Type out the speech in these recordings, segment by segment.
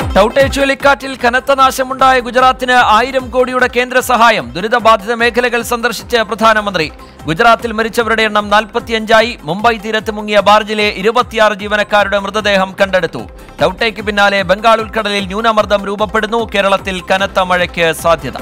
ടൌട്ടെ ചുഴലിക്കാറ്റിൽ കനത്ത നാശമുണ്ടായ ഗുജറാത്തിന് ആയിരം കോടിയുടെ കേന്ദ്ര സഹായം ദുരിതബാധിത മേഖലകൾ സന്ദർശിച്ച് പ്രധാനമന്ത്രി ഗുജറാത്തിൽ മരിച്ചവരുടെ എണ്ണം നാൽപ്പത്തിയഞ്ചായി മുംബൈ തീരത്ത് മുങ്ങിയ ബാർജിലെ ഇരുപത്തിയാറ് ജീവനക്കാരുടെ മൃതദേഹം കണ്ടെടുത്തു ടൌട്ടേക്ക് പിന്നാലെ ബംഗാൾ ഉൾക്കടലിൽ ന്യൂനമർദ്ദം രൂപപ്പെടുന്നു കേരളത്തിൽ കനത്ത മഴയ്ക്ക് സാധ്യത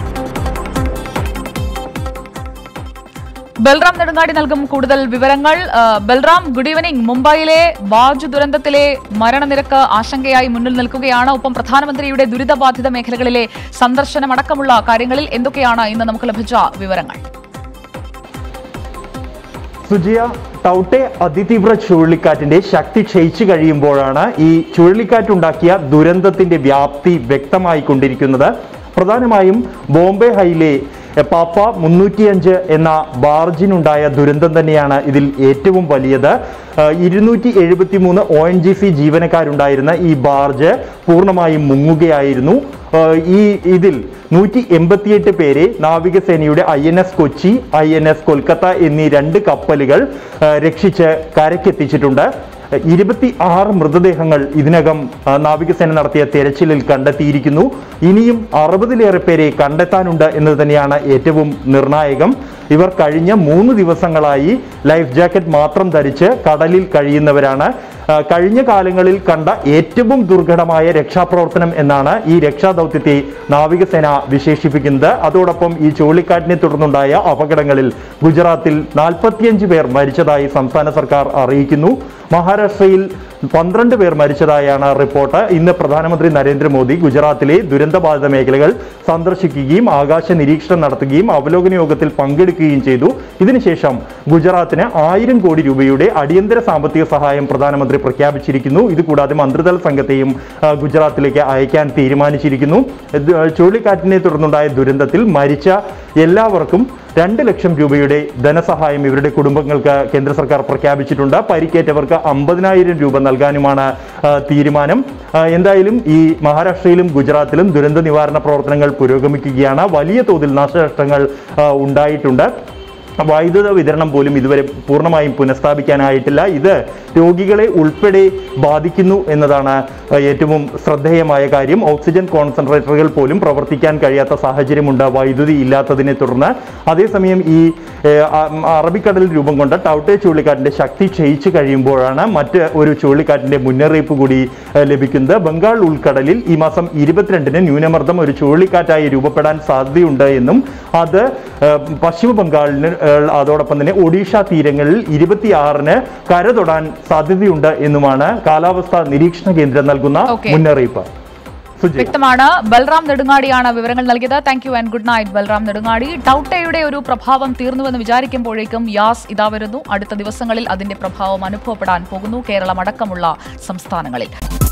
ബൽറാം നെടുങ്ങാടി നൽകും കൂടുതൽ വിവരങ്ങൾ ആ, ബൽറാം ഗുഡ് ഈവനിംഗ് മുംബൈയിലെ ബാജ് ദുരന്തത്തിലെ മരണനിരക്ക് ആശങ്കയായി മുന്നിൽ നിൽക്കുകയാണ് ഒപ്പം പ്രധാനമന്ത്രിയുടെ ദുരിതബാധിത മേഖലകളിലെ സന്ദർശനമടക്കമുള്ള കാര്യങ്ങളിൽ എന്തൊക്കെയാണ് ഇന്ന് നമുക്ക് ലഭിച്ച വിവരങ്ങൾ സുജിയ ടൗട്ടെ അതിതീവ്ര ചുഴലിക്കാറ്റിന്റെ ശക്തി ക്ഷയിച്ചു കഴിയുമ്പോഴാണ് ഈ ചുഴലിക്കാറ്റുണ്ടാക്കിയ ദുരന്തത്തിന്റെ വ്യാപ്തി വ്യക്തമായിക്കൊണ്ടിരിക്കുന്നത് പ്രധാനമായും ബോംബെ ഹൈയിലെ പാപ്പ മുന്നൂറ്റിയഞ്ച് എന്ന ബാർജിനുണ്ടായ ദുരന്തം തന്നെയാണ് ഇതിൽ ഏറ്റവും വലിയത് ഇരുന്നൂറ്റി എഴുപത്തി മൂന്ന് ഒ എൻ ജി സി ജീവനക്കാരുണ്ടായിരുന്ന ഈ ബാർജ് പൂർണ്ണമായും മുങ്ങുകയായിരുന്നു ഏഹ് ഈ ഇതിൽ നൂറ്റി എൺപത്തിയെട്ട് പേരെ നാവികസേനയുടെ I N S Kochi I N S Kolkata എന്നീ രണ്ട് കപ്പലുകൾ ഏഹ് രക്ഷിച്ച് കരയ്ക്കെത്തിച്ചിട്ടുണ്ട് ഇരുപത്തി ആറ് മൃതദേഹങ്ങൾ ഇതിനകം ആ, നാവികസേന നടത്തിയ തെരച്ചിലിൽ കണ്ടെത്തിയിരിക്കുന്നു ഇനിയും അറുപതിലേറെ പേരെ കണ്ടെത്താനുണ്ട് എന്നത് തന്നെയാണ് ഏറ്റവും നിർണായകം ഇവർ കഴിഞ്ഞ മൂന്ന് ദിവസങ്ങളായി ലൈഫ് ജാക്കറ്റ് മാത്രം ധരിച്ച് കടലിൽ കഴിയുന്നവരാണ് ആ, കഴിഞ്ഞ കാലങ്ങളിൽ കണ്ട ഏറ്റവും ദുർഘടമായ രക്ഷാപ്രവർത്തനം എന്നാണ് ഈ രക്ഷാദൗത്യത്തെ നാവികസേന വിശേഷിപ്പിക്കുന്നത് അതോടൊപ്പം ഈ ചുഴലിക്കാറ്റിനെ തുടർന്നുണ്ടായ അപകടങ്ങളിൽ ഗുജറാത്തിൽ നാൽപ്പത്തിയഞ്ച് പേർ മരിച്ചതായി സംസ്ഥാന സർക്കാർ അറിയിക്കുന്നു മഹാരാഷ്ട്രയിൽ പന്ത്രണ്ട് പേർ മരിച്ചതായാണ് റിപ്പോർട്ട് ഇന്ന് പ്രധാനമന്ത്രി നരേന്ദ്രമോദി ഗുജറാത്തിലെ ദുരന്തബാധിത മേഖലകൾ സന്ദർശിക്കുകയും ആകാശ നിരീക്ഷണം നടത്തുകയും അവലോകന യോഗത്തിൽ പങ്കെടുക്കുകയും ചെയ്തു ഇതിനുശേഷം ഗുജറാത്തിന് ആയിരം കോടി രൂപയുടെ അടിയന്തര സാമ്പത്തിക സഹായം പ്രധാനമന്ത്രി പ്രഖ്യാപിച്ചിരിക്കുന്നു ഇതുകൂടാതെ മന്ത്രിതല സംഘത്തെയും ആ, ഗുജറാത്തിലേക്ക് അയക്കാൻ തീരുമാനിച്ചിരിക്കുന്നു ഇത് ചുഴലിക്കാറ്റിനെ തുടർന്നുണ്ടായ ദുരന്തത്തിൽ മരിച്ച എല്ലാവർക്കും രണ്ട് ലക്ഷം രൂപയുടെ ധനസഹായം ഇവരുടെ കുടുംബങ്ങൾക്ക് കേന്ദ്ര സർക്കാർ പ്രഖ്യാപിച്ചിട്ടുണ്ട് പരിക്കേറ്റവർക്ക് അമ്പതിനായിരം രൂപ നൽകാനുമാണ് ആ, തീരുമാനം ആ, എന്തായാലും ഈ മഹാരാഷ്ട്രയിലും ഗുജറാത്തിലും ദുരന്ത നിവാരണ പ്രവർത്തനങ്ങൾ പുരോഗമിക്കുകയാണ് വലിയ തോതിൽ നാശനഷ്ടങ്ങൾ ആ, ഉണ്ടായിട്ടുണ്ട് വൈദ്യുത വിതരണം പോലും ഇതുവരെ പൂർണ്ണമായും പുനഃസ്ഥാപിക്കാനായിട്ടില്ല ഇത് രോഗികളെ ഉൾപ്പെടെ ബാധിക്കുന്നു എന്നതാണ് ഏഹ്, ഏറ്റവും ശ്രദ്ധേയമായ കാര്യം ഓക്സിജൻ കോൺസെൻട്രേറ്ററുകൾ പോലും പ്രവർത്തിക്കാൻ കഴിയാത്ത സാഹചര്യമുണ്ട് വൈദ്യുതി ഇല്ലാത്തതിനെ തുടർന്ന് അതേസമയം ഈ ഏഹ്, അ- അറബിക്കടലിൽ രൂപം കൊണ്ട ടൗട്ടെ ചുഴലിക്കാറ്റിന്റെ ശക്തി ക്ഷയിച്ചു കഴിയുമ്പോഴാണ് മറ്റ് ഒരു ചുഴലിക്കാറ്റിന്റെ മുന്നറിയിപ്പ് കൂടി ഏഹ്, ലഭിക്കുന്നത് ബംഗാൾ ഉൾക്കടലിൽ ഈ മാസം ഇരുപത്തിരണ്ടിന് ന്യൂനമർദ്ദം ഒരു ചുഴലിക്കാറ്റായി രൂപപ്പെടാൻ സാധ്യതയുണ്ട് എന്നും അത് ഏഹ്, പശ്ചിമ ബംഗാളിന് ഏഹ്, അതോടൊപ്പം തന്നെ ഒഡീഷ തീരങ്ങളിൽ ഇരുപത്തിയാറിന് കര തൊടാൻ സാധ്യതയുണ്ട് എന്നുമാണ് കാലാവസ്ഥാ നിരീക്ഷണ കേന്ദ്രം നൽകുന്ന Okay. മുന്നറിയിപ്പ് സുജയ് വ്യക്തമാണ് ബൽറാം നെടുങ്ങാടിയാണ് വിവരങ്ങൾ നൽകിയത് thank you and good night Balram Nedungadi ടൗട്ടയുടെ ഒരു പ്രഭാവം തീർന്നുവെന്ന് വിചാരിക്കുമ്പോഴേക്കും യാസ് ഇതാ വരുന്നു അടുത്ത ദിവസങ്ങളിൽ അതിന്റെ പ്രഭാവം അനുഭവപ്പെടാൻ പോകുന്നു കേരളം അടക്കമുള്ള സംസ്ഥാനങ്ങളിൽ